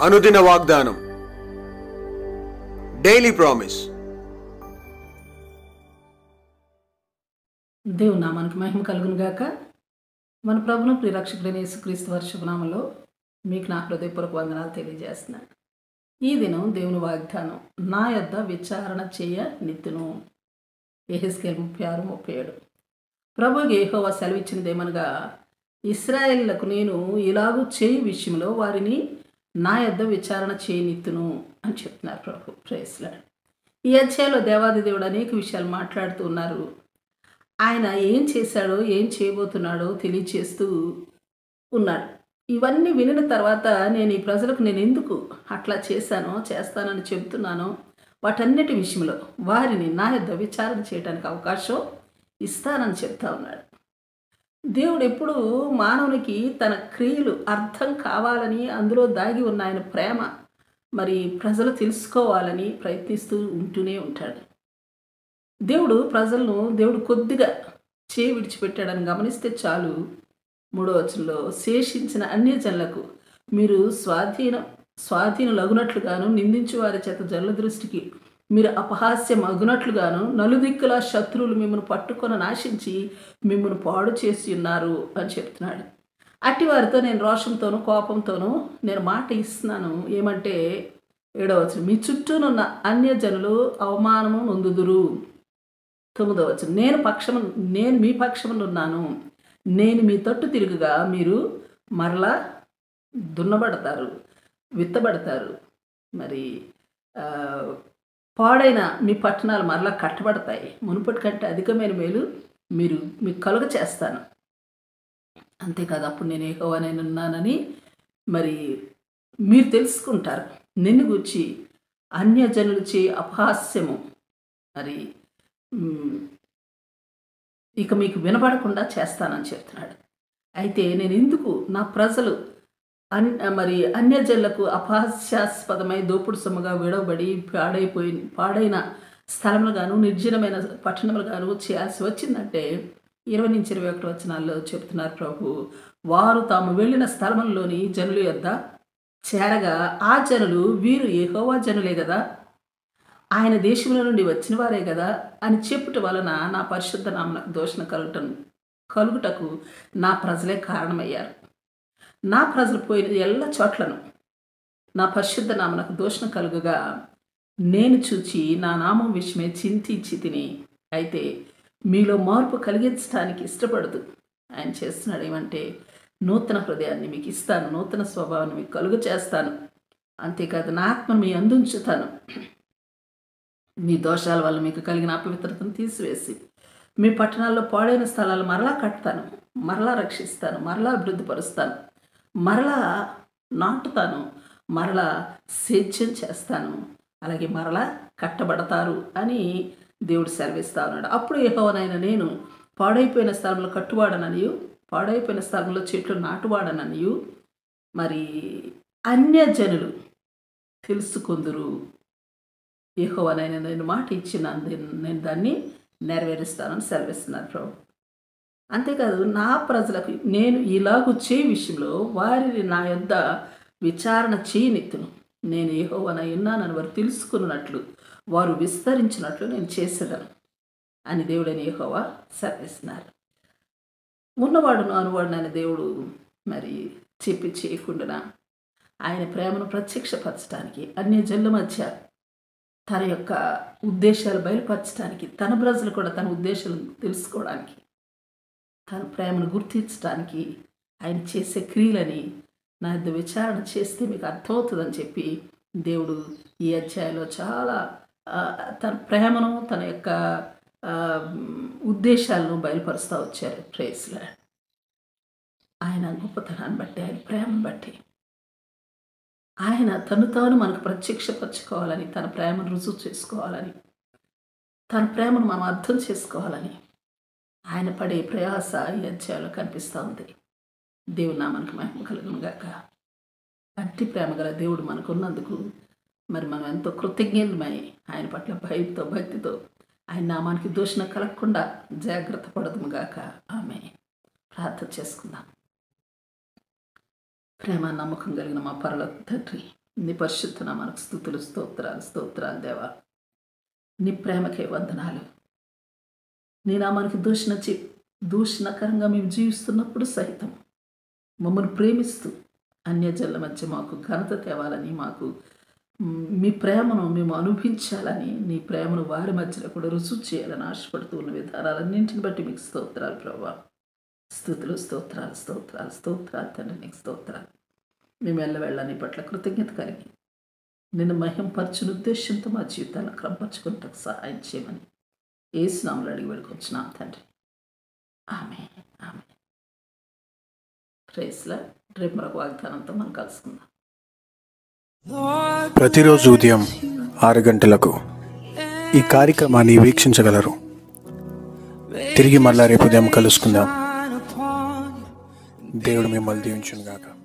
అనుదిన వాగ్దానం daily promise దేవుని నామానికి మహిమ కలుగును గాక మన ప్రభును ప్రిరక్షకుడైన యేసుక్రీస్తు వారి శుభనామంలో మీకు నా హృదయపూర్వక వందనాలు తెలియజేస్తున్నాను ఈ దినం దేవుని వాగ్దానం నా యొద్ద విచారణ చేయ నిత్తును ఎహెస్కేల్ ముప్పై ఆరు ముప్పై ఏడు ప్రభు ఏహోవా సెలవిచ్చినదేమనగా ఇస్రాయేళ్లకు నేను ఇలాగూ చేయి విషయంలో వారిని నా యొద్ద విచారణ చేయనిత్తును అని చెప్తున్నారు ప్రభు ప్రేస్లాడ్ ఈ అధ్యాయంలో దేవాది దేవుడు అనేక విషయాలు మాట్లాడుతూ ఉన్నారు ఆయన ఏం చేశాడో ఏం చేయబోతున్నాడో తెలియచేస్తూ ఉన్నాడు ఇవన్నీ వినిన తర్వాత నేను ఈ ప్రజలకు నేను ఎందుకు అట్లా చేశానో చేస్తానని చెబుతున్నానో వాటన్నిటి విషయంలో వారిని నా యొద్ద విచారణ చేయడానికి అవకాశం ఇస్తానని చెప్తా ఉన్నాడు దేవుడు ఎప్పుడు మానవునికి తన క్రియలు అర్థం కావాలని అందులో దాగి ఉన్న ఆయన ప్రేమ మరి ప్రజలు తెలుసుకోవాలని ప్రయత్నిస్తూ ఉంటూనే ఉంటాడు దేవుడు ప్రజలను దేవుడు కొద్దిగా చేయి విడిచిపెట్టాడని గమనిస్తే చాలు మూడో వచనంలో శేషించిన అన్య జనులకు మీరు స్వాధీనం స్వాధీనులగునట్లుగాను నిందించు వారి చేత జనుల దృష్టికి మీరు అపహాస్యం అగునట్లుగాను నలుదిక్కుల శత్రువులు మిమ్మల్ని పట్టుకొని నాశించి మిమ్మల్ని పాడు చేసి ఉన్నారు అని చెప్తున్నాడు అట్టి వారితో నేను రోషంతోనూ కోపంతోనూ నేను మాట ఇస్తున్నాను ఏమంటే ఏడవచ్చు మీ చుట్టూనున్న అన్యజనులు అవమానము నొందుదురు తొమ్మిదవ వచనం నేను పక్షము నేను మీ పక్షమున ఉన్నాను నేను మీ తట్టు తిరుగుగా మీరు మరలా దున్నబడతారు విత్తబడతారు మరి ఆ, పాడైన మీ పట్టణాలు మరలా కట్టబడతాయి మునుపటి కంటే అధికమైన మేలు మీరు మీకు కలుగ చేస్తాను అంతేకాదు అప్పుడు నేను ఏకోవనైనా ఉన్నానని మరి మీరు తెలుసుకుంటారు నిన్ను గురించి అన్యజనులు చే అపహాస్యము మరి మ్, ఇక మీకు వినపడకుండా చేస్తానని చెప్తున్నాడు అయితే నేను ఎందుకు నా ప్రజలు అన్ మరి అన్యజనులకు అపహాస్యాస్పదమై దోపుడు సొమ్ముగా విడవబడి పాడైపోయి పాడైన స్థలములుగాను నిర్జనమైన పట్టణములుగాను చేయాల్సి వచ్చిందంటే ఇరవై నుంచి ఇరవై ఒకటి వచనాల్లో చెప్తున్నారు ప్రభు వారు తాము వెళ్ళిన స్థలములోని జనుల యొద్ద చేరగా ఆ జనులు వీరు ఏహోవా జనులే కదా ఆయన దేశంలో నుండి వచ్చిన వారే కదా అని చెప్పుట వలన నా పరిశుద్ధ నామనకు దోషణ కలుగుటం కలుగుటకు నా ప్రజలే కారణమయ్యారు నా ప్రజలు పోయిన ఎల్ల చోట్లను నా పరిశుద్ధ నామనకు దోషణ కలుగగా నేను చూచి నా నామం విషయమే చింతించి తిని అయితే మీలో మార్పు కలిగించడానికి ఇష్టపడదు ఆయన చేస్తున్నాడు ఏమంటే నూతన హృదయాన్ని మీకు ఇస్తాను నూతన స్వభావాన్ని మీకు కలుగు చేస్తాను అంతేకాదు నా ఆత్మను మీ అందించుతాను మీ దోషాల వల్ల మీకు కలిగిన అపవిత్రతను తీసివేసి మీ పట్టణాల్లో పాడైన స్థలాలు మరలా కడతాను మరలా రక్షిస్తాను మరలా అభివృద్ధిపరుస్తాను మరలా నాటుతాను మరలా సేద్యం చేస్తాను అలాగే మరలా కట్టబడతారు అని దేవుడు సెలవిస్తా ఉన్నాడు అప్పుడు యెహోవానైన నేను పాడైపోయిన స్థలంలో కట్టువాడననియు పాడైపోయిన స్థలంలో చెట్లు నాటువాడననియు మరి అన్యజనులు తెలుసుకుందురు యెహోవానైన నేను మాట ఇచ్చిన నేను దాన్ని నెరవేరుస్తానని సెలవిస్తున్నారు ప్రభు అంతేకాదు నా ప్రజలకు నేను ఇలాగు చే విషయంలో వారిని నా యొద్ద విచారణ చేయనిత్తును నేను ఏహోవన ఉన్నానని వారు తెలుసుకున్నట్లు వారు విస్తరించినట్లు నేను చేసేదను అని దేవుడని ఏహోవా సెలవిస్తున్నారు ఉన్నవాడును అనువాడునని దేవుడు మరి చెప్పి చేయకుండా ఆయన ప్రేమను ప్రత్యక్షపరచడానికి అన్య జన్ల మధ్య తన యొక్క ఉద్దేశాలు బయలుపరచడానికి తన ప్రజలు కూడా తన ఉద్దేశాలు తెలుసుకోవడానికి తన ప్రేమను గుర్తించడానికి ఆయన చేసే క్రియలని నా యొద్ద విచారణ చేస్తే మీకు అర్థమవుతుందని చెప్పి దేవుడు ఈ అధ్యాయంలో చాలా ఆ, తన ప్రేమను తన యొక్క ఆ, ఉద్దేశాలను బయలుపరుస్తూ వచ్చారు ప్రేస్లా ఆయన గొప్పతనాన్ని బట్టి ఆయన ప్రేమను బట్టి ఆయన తను తాను మనకు ప్రత్యక్షపరచుకోవాలని తన ప్రేమను రుజువు చేసుకోవాలని తన ప్రేమను మనం అర్థం చేసుకోవాలని ఆయన పడే ప్రయాస ఈ అధ్యాయంలో కనిపిస్తూ ఉంది దేవుడు నామానికి మహిమ కలుగును గాక అట్టి ప్రేమ గల దేవుడు మనకున్నందుకు మరి మనం ఎంతో కృతజ్ఞులమై ఆయన పట్ల భయంతో భక్తితో ఆయన నామానికి దూషణ కలగకుండా జాగ్రత్త పడదుము గాక ఆమె ప్రార్థన చేసుకుందాం ప్రేమ నమ్మకం కలిగిన మా పరల తండ్రి నీ పరిశుద్ధ నామానికి స్థుతులు స్తోత్రాలు స్తోత్రాలు దేవా నీ ప్రేమకే వందనాలు నీ నామానికి దూషణ చి దూషణకరంగా మేము జీవిస్తున్నప్పుడు సైతం మమ్మల్ని ప్రేమిస్తూ అన్యజనుల మధ్య మాకు ఘనత తేవాలని మాకు మ్, మీ ప్రేమను మేము అనుభవించాలని నీ ప్రేమను వారి మధ్యలో కూడా రుచి చేయాలని ఆశపడుతూ ఉన్న విధానాలన్నింటిని బట్టి మీకు స్తోత్రాలు ప్రభా స్థుతులు స్తోత్రాలు స్తోత్రాలు స్తోత్రాలు తండ్రి నీకు స్తోత్రాలు మేము వెళ్ళ నీ పట్ల కృతజ్ఞత కలిగి నిన్ను మహింపరచిన ఉద్దేశంతో మా జీవితాలను క్రమపరచుకుంటకు సహాయం చేయమని ఏ స్నాములు అడిగి వెళ్ళుకొచ్చున్నాం తండ్రి ఆమె ఆమె ప్రేస్లా రేపు మరొక వాగ్దానంతో మనం కలుసుకుందాం ప్రతిరోజు ఉదయం ఆరు గంటలకు ఈ కార్యక్రమాన్ని వీక్షించగలరు తిరిగి మళ్ళా రేపు ఉదయం కలుసుకుందాం దేవుడు మిమ్మల్ని దీవించును గాక